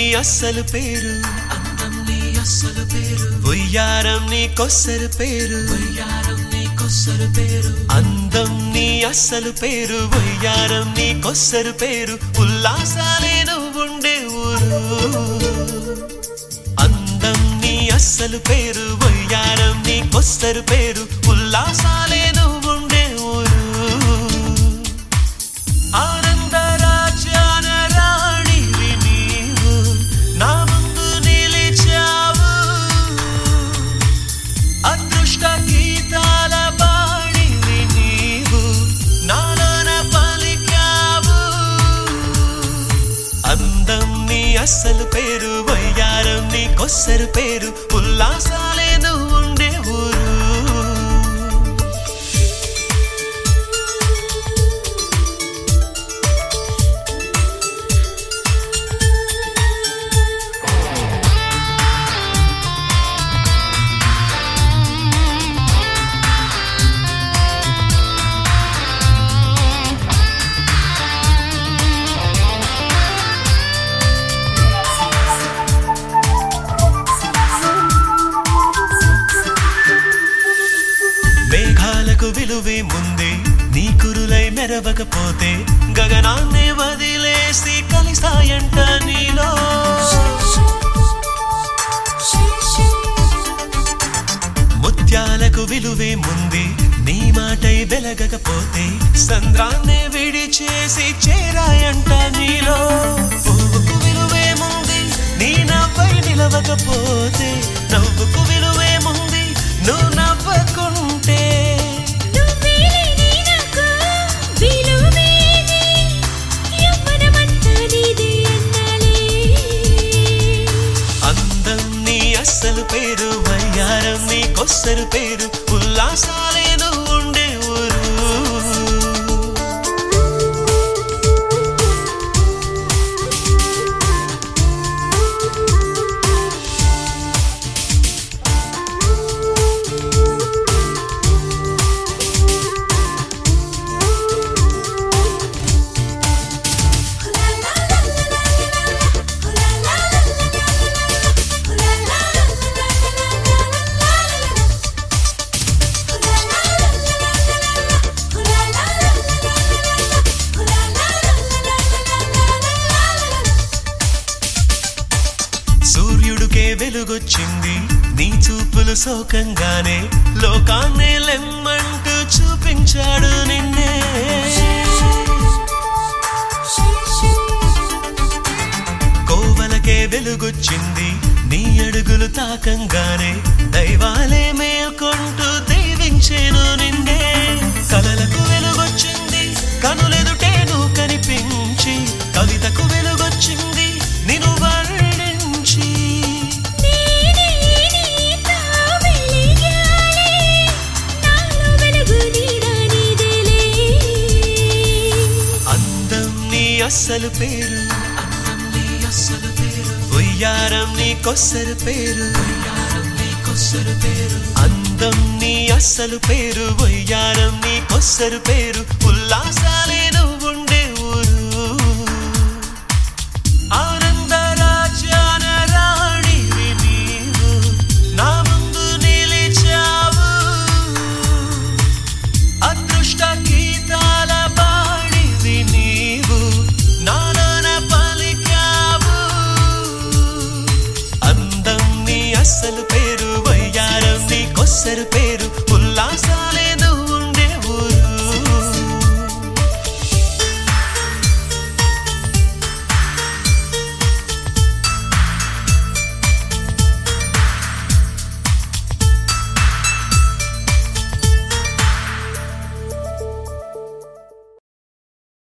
అస్సలు పేరు అందం నీ అస్సలు పేరు ఉయ్యారం నీ కొస్సరు పేరు ఉయ్యారం నీ కొస్సరు పేరు అందం నీ అస్సలు పేరు ఉయ్యారం నీ కొస్సరు పేరు ఉల్లాసాలే నువ్వుండే ఊరు అందం నీ అస్సలు పేరు వయ్యారం నీ కొస్తరు పేరు ఉల్లాసాలే నువ్వుండే ఊరు ఆనంద రాజ్యాన రాణివి నీవు నా ముందు నిలిచావు అదృష్ట గీతాల బాణివి నీవు నాలోన పలికావు అందం నీ అస్సలు పేరు వయ్యారం నీ కొస్సరు పేరు ఉల్లాసాలే నువ్వుండే ఊరు మేఘాలకు విలువే ముందే నీ కురులై మెరవకపోతే గగనాన్ని వదిలేసి కలిసాయంట నీలో ముత్యాలకు విలువే ముందే నీ మాటై వెలగకపోతే సంద్రాన్ని విడిచేసి చేరాయంట నీలో పువ్వుకు విలువే ముందే నీ నవ్వై నిలవకపోతే నవ్వుకు విలువే ముందే నువ్వు నవ్వకుంటే నువ్వేలే నాకు విలువేది యవ్వనమంతా నీదే అన్నాలే అందం నీ అస్సలు పేరు వయ్యారం నీ కొస్సరు పేరు ఉల్లాసాలే నువ్వు ఉండే ఊరు సూర్యుడికే వెలుగొచ్చింది నీ చూపులు శోకంగానే లోకాన్నే లెమ్మంటూ చూపించాడు నిన్నే కోవలకే వెలుగొచ్చింది నీ అడుగులు తాకంగానే దైవాలే మేల్కొంటూ దీవించేను నిన్నే కలలకు వెలుగొచ్చింది కనులెదుటే నువ్వు కనిపించి కవితకు వెలుగొచ్చింది నిన్ను వర్ణించి నేనే నీతో వెలిగాలే నాలో వెలుగు నీడా నీదేలే అందం నీ అస్సలు పేరు అందం నీ అస్సలు పేరు ఉయ్యారం నీ కొస్సరు పేరు ఉయ్యారం నీ కొస్సరు పేరు అందం నీ అస్సలు పేరు ఉయ్యారం నీ కొస్సరు పేరు ఉల్లాసాలే నువ్వు